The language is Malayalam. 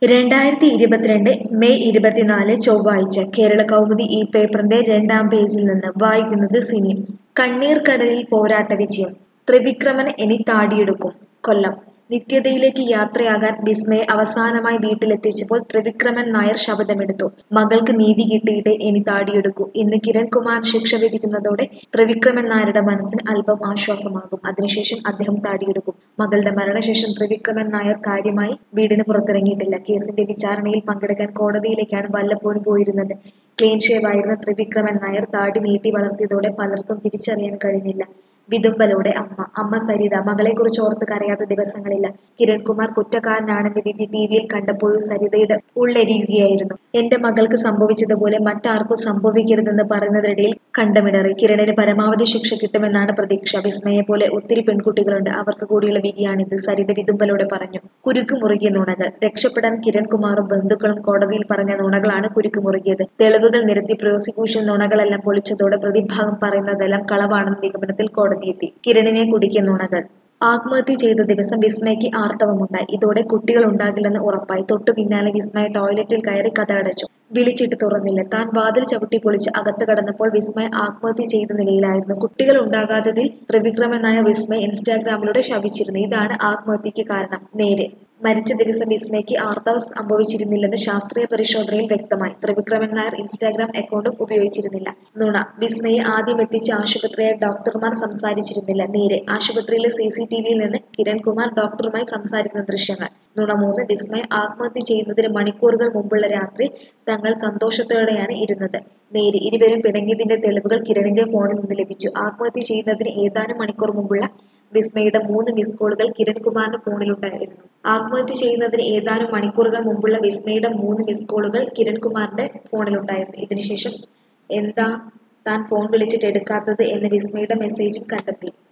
രണ്ടായിരത്തി ഇരുപത്തിരണ്ട് മെയ് ഇരുപത്തിനാല് ചൊവ്വാഴ്ച കേരള കൗമുദി ഈ പേപ്പറിന്റെ രണ്ടാം പേജിൽ നിന്ന് വായിക്കുന്നത് സിനി കണ്ണീർ കടലിൽ പോരാട്ട വിജയം ത്രിവിക്രമൻ ഇനി താടിയെടുക്കും കൊല്ലം നിത്യതയിലേക്ക് യാത്രയാകാൻ വിസ്മയെ അവസാനമായി വീട്ടിലെത്തിച്ചപ്പോൾ ത്രിവിക്രമൻ നായർ ശബ്ദമെടുത്തു മകൾക്ക് നീതി കിട്ടിയിട്ടേ ഇനി താടിയെടുക്കൂ ഇന്ന് കിരൺകുമാർ ശിക്ഷ വിധിക്കുന്നതോടെ ത്രിവിക്രമൻ നായരുടെ മനസ്സിന് അല്പം ആശ്വാസമാകും അതിനുശേഷം അദ്ദേഹം താടിയെടുക്കും മകളുടെ മരണശേഷം ത്രിവിക്രമൻ നായർ കാര്യമായി വീടിന് പുറത്തിറങ്ങിയിട്ടില്ല കേസിന്റെ വിചാരണയിൽ പങ്കെടുക്കാൻ കോടതിയിലേക്കാണ് വല്ലപ്പോഴും പോയിരുന്നത് ക്ലീൻ ഷേവ് ആയിരുന്ന ത്രിവിക്രമൻ നായർ താടി നീട്ടി വളർത്തിയതോടെ പലർക്കും തിരിച്ചറിയാൻ കഴിഞ്ഞില്ല വിതുമ്പലോടെ അമ്മ അമ്മ സരിത മകളെക്കുറിച്ച് ഓർത്ത് കരയാത്ത ദിവസങ്ങളില്ല കിരൺകുമാർ കുറ്റക്കാരനാണെന്ന് വിധി ടി വിയിൽ കണ്ടപ്പോഴും സരിതയുടെ ഉള്ളെരിയുകയായിരുന്നു എന്റെ മകൾക്ക് സംഭവിച്ചതുപോലെ മറ്റാർക്കും സംഭവിക്കരുതെന്ന് പറയുന്നതിനിടയിൽ കണ്ടമിടറി കിരണിന് പരമാവധി ശിക്ഷ കിട്ടുമെന്നാണ് പ്രതീക്ഷ വിസ്മയെ പോലെ ഒത്തിരി പെൺകുട്ടികളുണ്ട് അവർക്ക് കൂടിയുള്ള വിധിയാണിത് സരിത വിതുമ്പലോടെ പറഞ്ഞു കുരുക്ക് മുറുകിയ നുണകൾ രക്ഷപ്പെടാൻ കിരൺകുമാറും ബന്ധുക്കളും കോടതിയിൽ പറഞ്ഞ നുണകളാണ് കുരുക്ക് മുറുകിയത് തെളിവുകൾ നിരത്തി പ്രോസിക്യൂഷൻ നുണകളെല്ലാം പൊളിച്ചതോടെ പ്രതിഭാഗം പറയുന്നതെല്ലാം കളവാണെന്ന നിഗമനത്തിൽ കോടതിയെത്തി കിരണിനെ കുടിക്കിയ നുണകൾ ആത്മഹത്യ ചെയ്ത ദിവസം വിസ്മയ്ക്ക് ആർത്തവമുണ്ടായി ഇതോടെ കുട്ടികൾ ഉണ്ടാകില്ലെന്ന് ഉറപ്പായി തൊട്ടു പിന്നാലെ വിസ്മയ ടോയ്ലറ്റിൽ കയറി കഥ അടച്ചു വിളിച്ചിട്ട് തുറന്നില്ല താൻ വാതിൽ ചവിട്ടി പൊളിച്ച് അകത്ത് കടന്നപ്പോൾ വിസ്മയ ആത്മഹത്യ ചെയ്ത നിലയിലായിരുന്നു കുട്ടികൾ ഉണ്ടാകാത്തതിൽ ത്രിവിക്രമൻ നായർ വിസ്മയ ഇൻസ്റ്റാഗ്രാമിലൂടെ ശപിച്ചിരുന്നു ഇതാണ് ആത്മഹത്യക്ക് കാരണം നേരെ മരിച്ച ദിവസം വിസ്മയ്ക്ക് ആർത്തവം സംഭവിച്ചിരുന്നില്ലെന്ന് ശാസ്ത്രീയ പരിശോധനയിൽ വ്യക്തമായി ത്രിവിക്രമൻ നായർ ഇൻസ്റ്റാഗ്രാം അക്കൗണ്ടും ഉപയോഗിച്ചിരുന്നില്ല നുണ വിസ്മയെ ആദ്യം എത്തിച്ച ആശുപത്രിയെ ഡോക്ടർമാർ സംസാരിച്ചിരുന്നില്ല നേരെ ആശുപത്രിയിലെ സി സി ടി വിയിൽ നിന്ന് കിരൺകുമാർ ഡോക്ടറുമായി സംസാരിക്കുന്ന ദൃശ്യങ്ങൾ നുണ മൂന്ന് വിസ്മയ ആത്മഹത്യ ചെയ്യുന്നതിന് മണിക്കൂറുകൾ മുമ്പുള്ള രാത്രി തങ്ങൾ സന്തോഷത്തോടെയാണ് ഇരുന്നത് നേരെ ഇരുവരും പിണങ്ങിയതിന്റെ തെളിവുകൾ കിരണിന്റെ ഫോണിൽ നിന്ന് ലഭിച്ചു ആത്മഹത്യ ചെയ്യുന്നതിന് ഏതാനും മണിക്കൂർ മുമ്പുള്ള വിസ്മയുടെ മൂന്ന് മിസ് കോളുകൾ കിരൺകുമാറിന്റെ ഫോണിലുണ്ടായിരുന്നു ആത്മഹത്യ ചെയ്യുന്നതിന് ഏതാനും മണിക്കൂറുകൾ മുമ്പുള്ള വിസ്മയുടെ മൂന്ന് മിസ് കോളുകൾ കിരൺകുമാറിന്റെ ഫോണിലുണ്ടായിരുന്നു ഇതിനുശേഷം എന്താ താൻ ഫോൺ വിളിച്ചിട്ട് എടുക്കാത്തത് എന്ന് വിസ്മയുടെ മെസ്സേജും കണ്ടെത്തി